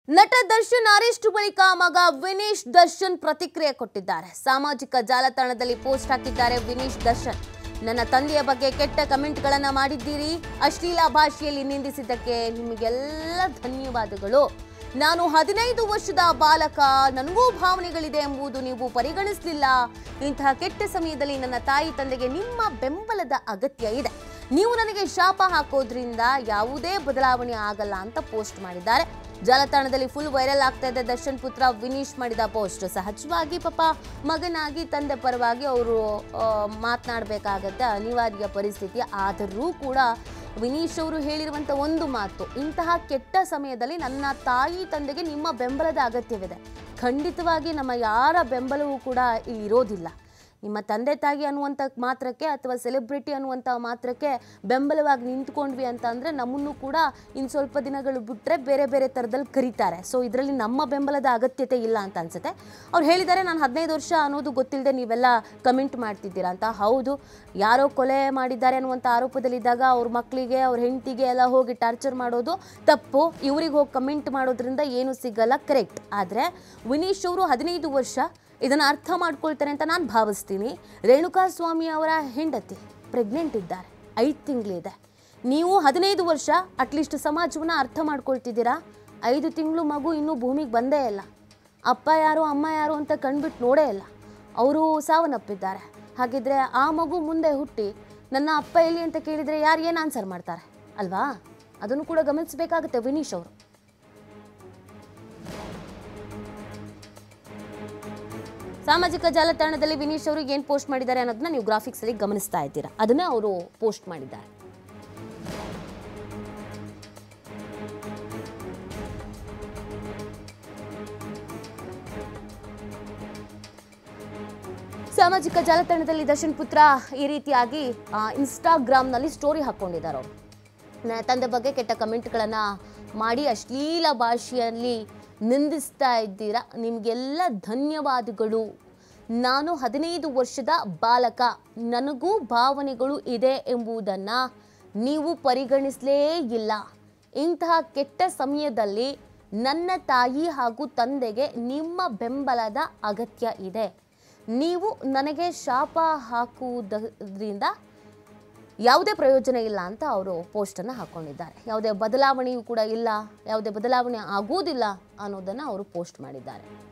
ನಟ ದರ್ಶನ್ ಅರೆಸ್ಟ್ ಬಳಿಕ ಮಗ ವಿನೀಶ್ ದರ್ಶನ್ ಪ್ರತಿಕ್ರಿಯೆ ಕೊಟ್ಟಿದ್ದಾರೆ ಸಾಮಾಜಿಕ ಜಾಲತಾಣದಲ್ಲಿ ಪೋಸ್ಟ್ ಹಾಕಿದ್ದಾರೆ ವಿನೀಶ್ ದರ್ಶನ್ ನನ್ನ ತಂದೆಯ ಬಗ್ಗೆ ಕೆಟ್ಟ ಕಮೆಂಟ್ಗಳನ್ನ ಮಾಡಿದ್ದೀರಿ ಅಶ್ಲೀಲ ಭಾಷೆಯಲ್ಲಿ ನಿಂದಿಸಿದ್ದಕ್ಕೆ ನಿಮಗೆಲ್ಲ ಧನ್ಯವಾದಗಳು ನಾನು ಹದಿನೈದು ವರ್ಷದ ಬಾಲಕ ನನಗೂ ಭಾವನೆಗಳಿದೆ ಎಂಬುದು ನೀವು ಪರಿಗಣಿಸಲಿಲ್ಲ ಇಂತಹ ಕೆಟ್ಟ ಸಮಯದಲ್ಲಿ ನನ್ನ ತಾಯಿ ತಂದೆಗೆ ನಿಮ್ಮ ಬೆಂಬಲದ ಅಗತ್ಯ ಇದೆ ನೀವು ನನಗೆ ಶಾಪ ಹಾಕೋದ್ರಿಂದ ಯಾವುದೇ ಬದಲಾವಣೆ ಆಗಲ್ಲ ಅಂತ ಪೋಸ್ಟ್ ಮಾಡಿದ್ದಾರೆ ಜಾಲತಾಣದಲ್ಲಿ ಫುಲ್ ವೈರಲ್ ಆಗ್ತಾ ಇದೆ ದರ್ಶನ್ ಪುತ್ರ ವಿನೀಶ್ ಮಾಡಿದ ಪೋಸ್ಟ್ ಸಹಜವಾಗಿ ಪಾಪ ಮಗನಾಗಿ ತಂದೆ ಪರವಾಗಿ ಅವರು ಮಾತನಾಡಬೇಕಾಗತ್ತೆ ಅನಿವಾರ್ಯ ಪರಿಸ್ಥಿತಿ ಆದರೂ ಕೂಡ ವಿನೀಶ್ ಅವರು ಹೇಳಿರುವಂಥ ಒಂದು ಮಾತು ಇಂತಹ ಕೆಟ್ಟ ಸಮಯದಲ್ಲಿ ನನ್ನ ತಾಯಿ ತಂದೆಗೆ ನಿಮ್ಮ ಬೆಂಬಲದ ಅಗತ್ಯವಿದೆ ಖಂಡಿತವಾಗಿ ನಮ್ಮ ಯಾರ ಬೆಂಬಲವೂ ಕೂಡ ಇಲ್ಲಿ ಇರೋದಿಲ್ಲ ನಿಮ್ಮ ತಂದೆ ತಾಯಿ ಅನ್ನುವಂಥ ಮಾತ್ರಕ್ಕೆ ಅಥವಾ ಸೆಲೆಬ್ರಿಟಿ ಅನ್ನುವಂಥ ಮಾತ್ರಕ್ಕೆ ಬೆಂಬಲವಾಗಿ ನಿಂತ್ಕೊಂಡ್ವಿ ಅಂತ ಅಂದರೆ ನಮ್ಮನ್ನು ಕೂಡ ಇನ್ನು ಸ್ವಲ್ಪ ದಿನಗಳು ಬಿಟ್ಟರೆ ಬೇರೆ ಬೇರೆ ಥರದಲ್ಲಿ ಕರೀತಾರೆ ಸೊ ಇದರಲ್ಲಿ ನಮ್ಮ ಬೆಂಬಲದ ಅಗತ್ಯತೆ ಇಲ್ಲ ಅಂತ ಅನ್ಸುತ್ತೆ ಅವ್ರು ಹೇಳಿದ್ದಾರೆ ನಾನು ಹದಿನೈದು ವರ್ಷ ಅನ್ನೋದು ಗೊತ್ತಿಲ್ಲದೆ ನೀವೆಲ್ಲ ಕಮೆಂಟ್ ಮಾಡ್ತಿದ್ದೀರಾ ಅಂತ ಹೌದು ಯಾರೋ ಕೊಲೆ ಮಾಡಿದ್ದಾರೆ ಅನ್ನುವಂಥ ಆರೋಪದಲ್ಲಿದ್ದಾಗ ಅವ್ರ ಮಕ್ಕಳಿಗೆ ಅವ್ರ ಹೆಂಡತಿಗೆ ಎಲ್ಲ ಹೋಗಿ ಟಾರ್ಚರ್ ಮಾಡೋದು ತಪ್ಪು ಇವ್ರಿಗೆ ಹೋಗಿ ಕಮೆಂಟ್ ಮಾಡೋದ್ರಿಂದ ಏನು ಸಿಗಲ್ಲ ಕರೆಕ್ಟ್ ಆದರೆ ವಿನೀಶ್ ಅವರು ಹದಿನೈದು ವರ್ಷ ಇದನ್ನು ಅರ್ಥ ಮಾಡ್ಕೊಳ್ತಾರೆ ಅಂತ ನಾನು ಭಾವಿಸ್ತೀನಿ ರೇಣುಕಾ ಸ್ವಾಮಿ ಅವರ ಹೆಂಡತಿ ಪ್ರೆಗ್ನೆಂಟ್ ಇದ್ದಾರೆ ಐದು ತಿಂಗಳಿದೆ ನೀವು ಹದಿನೈದು ವರ್ಷ ಅಟ್ಲೀಸ್ಟ್ ಸಮಾಜವನ್ನು ಅರ್ಥ ಮಾಡ್ಕೊಳ್ತಿದ್ದೀರಾ ಐದು ತಿಂಗಳು ಮಗು ಇನ್ನೂ ಭೂಮಿಗೆ ಬಂದೇ ಇಲ್ಲ ಅಪ್ಪ ಯಾರು ಅಮ್ಮ ಯಾರು ಅಂತ ಕಂಡ್ಬಿಟ್ಟು ನೋಡೇ ಇಲ್ಲ ಅವರು ಸಾವನ್ನಪ್ಪಿದ್ದಾರೆ ಹಾಗಿದ್ರೆ ಆ ಮಗು ಮುಂದೆ ಹುಟ್ಟಿ ನನ್ನ ಅಪ್ಪ ಎಲ್ಲಿ ಅಂತ ಕೇಳಿದರೆ ಯಾರು ಏನು ಆನ್ಸರ್ ಮಾಡ್ತಾರೆ ಅಲ್ವಾ ಅದನ್ನು ಕೂಡ ಗಮನಿಸಬೇಕಾಗುತ್ತೆ ವಿನೀಶ್ ಅವರು ಸಾಮಾಜಿಕ ಜಾಲತಾಣದಲ್ಲಿ ವಿನೀಶ್ ಅವರು ಏನು ಪೋಸ್ಟ್ ಮಾಡಿದ್ದಾರೆ ಅನ್ನೋದನ್ನ ನೀವು ಗ್ರಾಫಿಕ್ಸ್ ಅಲ್ಲಿ ಗಮನಿಸ್ತಾ ಇದ್ದೀರಾ ಅದನ್ನ ಅವರು ಪೋಸ್ಟ್ ಮಾಡಿದ್ದಾರೆ ಸಾಮಾಜಿಕ ಜಾಲತಾಣದಲ್ಲಿ ದರ್ಶನ್ ಪುತ್ರ ಈ ರೀತಿಯಾಗಿ ಆ, ಇನ್ಸ್ಟಾಗ್ರಾಮ್ನಲ್ಲಿ ಸ್ಟೋರಿ ಹಾಕ್ಕೊಂಡಿದ್ದಾರೆ ಅವರು ನನ್ನ ತಂದೆ ಬಗ್ಗೆ ಕೆಟ್ಟ ಕಮೆಂಟ್ಗಳನ್ನು ಮಾಡಿ ಅಶ್ಲೀಲ ಭಾಷೆಯಲ್ಲಿ ನಿಂದಿಸ್ತಾ ಇದ್ದೀರಾ ನಿಮಗೆಲ್ಲ ಧನ್ಯವಾದಗಳು ನಾನು ಹದಿನೈದು ವರ್ಷದ ಬಾಲಕ ನನಗೂ ಭಾವನೆಗಳು ಇದೆ ಎಂಬುದನ್ನು ನೀವು ಪರಿಗಣಿಸಲೇ ಇಲ್ಲ ಇಂತಹ ಕೆಟ್ಟ ಸಮಯದಲ್ಲಿ ನನ್ನ ತಾಯಿ ಹಾಗೂ ತಂದೆಗೆ ನಿಮ್ಮ ಬೆಂಬಲದ ಅಗತ್ಯ ಇದೆ ನೀವು ನನಗೆ ಶಾಪ ಹಾಕುವುದರಿಂದ ಯಾವುದೇ ಪ್ರಯೋಜನ ಇಲ್ಲ ಅಂತ ಅವರು ಪೋಸ್ಟನ್ನು ಹಾಕ್ಕೊಂಡಿದ್ದಾರೆ ಯಾವುದೇ ಬದಲಾವಣೆಯೂ ಕೂಡ ಇಲ್ಲ ಯಾವುದೇ ಬದಲಾವಣೆ ಆಗುವುದಿಲ್ಲ ಅನ್ನೋದನ್ನು ಅವರು ಪೋಸ್ಟ್ ಮಾಡಿದ್ದಾರೆ